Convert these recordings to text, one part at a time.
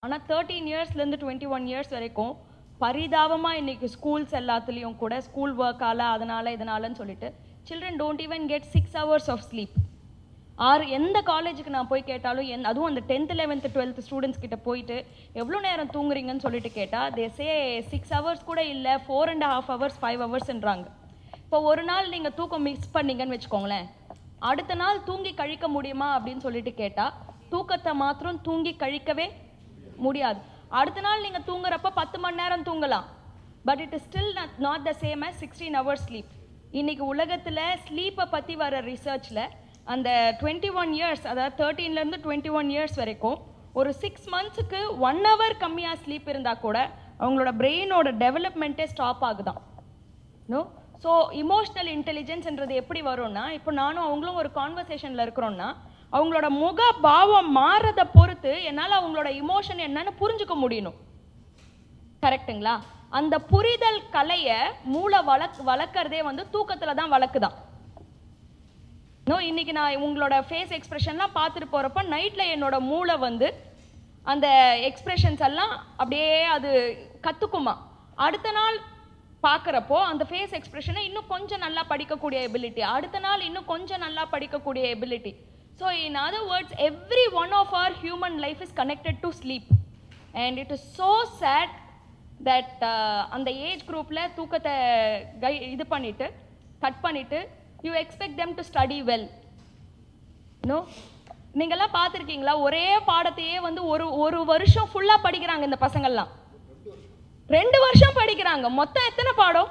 ஆனால் தேர்ட்டீன் இயர்ஸ்லேருந்து twenty one years வரைக்கும் பரிதாபமாக இன்னைக்கு ஸ்கூல்ஸ் எல்லாத்துலேயும் கூட ஸ்கூல் ஒர்க்கால அதனால இதனாலன்னு சொல்லிட்டு children don't even get six hours of sleep ஆறு எந்த காலேஜுக்கு நான் போய் கேட்டாலும் என் அதுவும் அந்த டென்த் லெவன்த்து டுவெல்த் ஸ்டூடெண்ட்ஸ் கிட்ட போயிட்டு எவ்வளோ நேரம் தூங்குறீங்கன்னு சொல்லிட்டு கேட்டால் தே சே சிக்ஸ் ஹவர்ஸ் கூட இல்லை four and half hours five ஹவர்ஸ்ன்றாங்க இப்போ ஒரு நாள் நீங்கள் தூக்கம் மிஸ் பண்ணீங்கன்னு வச்சுக்கோங்களேன் அடுத்த நாள் தூங்கி கழிக்க முடியுமா அப்படின்னு சொல்லிட்டு கேட்டால் தூக்கத்தை மாத்திரம் தூங்கி கழிக்கவே முடியாது அடுத்த நாள் நீங்கள் தூங்குறப்ப பத்து மணி நேரம் தூங்கலாம் but it is still not the same as sixteen hours sleep இன்னைக்கு உலகத்தில் ஸ்லீப்பை பற்றி வர ரிசர்ச்சில் அந்த டுவெண்ட்டி ஒன் இயர்ஸ் அதாவது தேர்ட்டீன்லேருந்து டுவெண்ட்டி ஒன் இயர்ஸ் வரைக்கும் ஒரு சிக்ஸ் மந்த்ஸுக்கு ஒன் ஹவர் கம்மியாக ஸ்லீப் இருந்தால் கூட அவங்களோட பிரெயினோட டெவலப்மெண்ட்டே ஸ்டாப் ஆகுதான் நோ ஸோ இமோஷனல் இன்டெலிஜென்ஸ்ன்றது எப்படி வரும்னா இப்போ நானும் அவங்களும் ஒரு கான்வர்சேஷனில் இருக்கிறோம்னா அவங்களோட முக பாவம் மாறதை பொறுத்து என்னால் அவங்களோட இமோஷன் என்னன்னு புரிஞ்சுக்க முடியணும் கரெக்ட்டுங்களா அந்த புரிதல் கலையை மூளை வளக் வளர்க்கறதே வந்து தூக்கத்தில் தான் வளர்க்குதான் நோ இன்னைக்கு நான் உங்களோட ஃபேஸ் எக்ஸ்பிரஷன்லாம் பார்த்துட்டு போகிறப்ப நைட்டில் என்னோட மூளை வந்து அந்த எக்ஸ்பிரஷன்ஸ் எல்லாம் அப்படியே அது கற்றுக்குமா அடுத்த நாள் பார்க்குறப்போ அந்த ஃபேஸ் எக்ஸ்பிரஷனை இன்னும் கொஞ்சம் நல்லா படிக்கக்கூடிய எபிலிட்டி அடுத்த நாள் இன்னும் கொஞ்சம் நல்லா படிக்கக்கூடிய ability so in other words every one of our human life is connected to sleep and it is so sad that அந்த ஏஜ் குரூப்பில் தூக்கத்தை கை இது பண்ணிட்டு கட் பண்ணிட்டு you expect them to study well no நீங்கெல்லாம் பார்த்துருக்கீங்களா ஒரே பாடத்தையே வந்து ஒரு ஒரு வருஷம் ஃபுல்லாக படிக்கிறாங்க இந்த பசங்கள்லாம் ரெண்டு வருஷம் படிக்கிறாங்க மொத்தம் எத்தனை பாடம்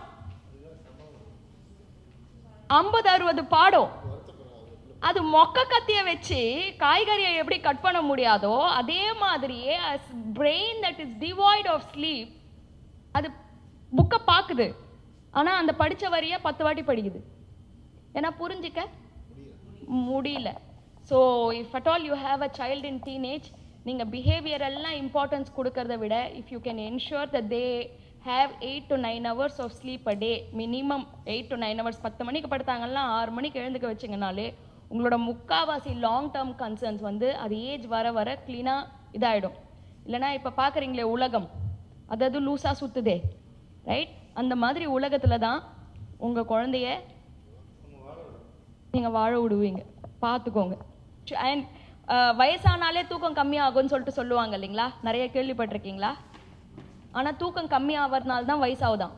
ஐம்பது அறுபது பாடம் அது மொக்க கத்திய வச்சு காய்கறியை எப்படி கட் பண்ண முடியாதோ அதே மாதிரியே brain that is devoid of sleep அது புக்கை பார்க்குது ஆனால் அந்த படிச்ச வரியை பத்து வாட்டி படிக்குது ஏன்னா புரிஞ்சிக்க முடியல so if at all you have a child in teenage நீங்கள் பிஹேவியர் எல்லாம் இம்பார்ட்டன்ஸ் கொடுக்கறத விட if you can ensure that they have eight to nine hours of sleep a day minimum eight to nine hours பத்து மணிக்கு படுத்தாங்கன்னா ஆறு மணிக்கு எழுந்துக்க வச்சிங்கனாலே உங்களோட முக்காவாசி லாங் டேர்ம் கன்சர்ன்ஸ் வந்து அது ஏஜ் வர வர க்ளீனாக இதாகிடும் இல்லைனா இப்போ பார்க்குறீங்களே உலகம் அதாவது லூஸாக சுற்றுதே ரைட் அந்த மாதிரி உலகத்தில் தான் உங்கள் குழந்தைய நீங்கள் வாழ விடுவீங்க பார்த்துக்கோங்க அண்ட் வயசானாலே தூக்கம் கம்மியாகும்னு சொல்லிட்டு சொல்லுவாங்க இல்லைங்களா நிறைய கேள்விப்பட்டிருக்கீங்களா ஆனால் தூக்கம் கம்மியாகிறதுனால தான் வயசாகுதான்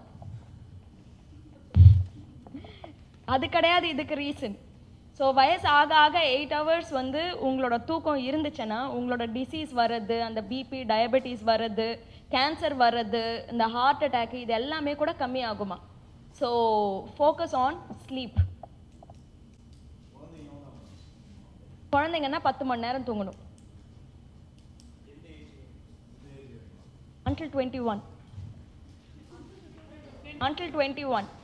அது கிடையாது இதுக்கு ரீசன் ஸோ வயசு ஆக ஆக எயிட் ஹவர்ஸ் வந்து உங்களோட தூக்கம் இருந்துச்சுன்னா உங்களோட டிசீஸ் வர்றது அந்த பிபி டயபெட்டிஸ் வர்றது கேன்சர் வர்றது இந்த ஹார்ட் அட்டாக் இது எல்லாமே கூட கம்மியாகுமா ஸோ ஃபோக்கஸ் ஆன் ஸ்லீப் குழந்தைங்கன்னா பத்து மணி நேரம் தூங்கணும் until 21 until 21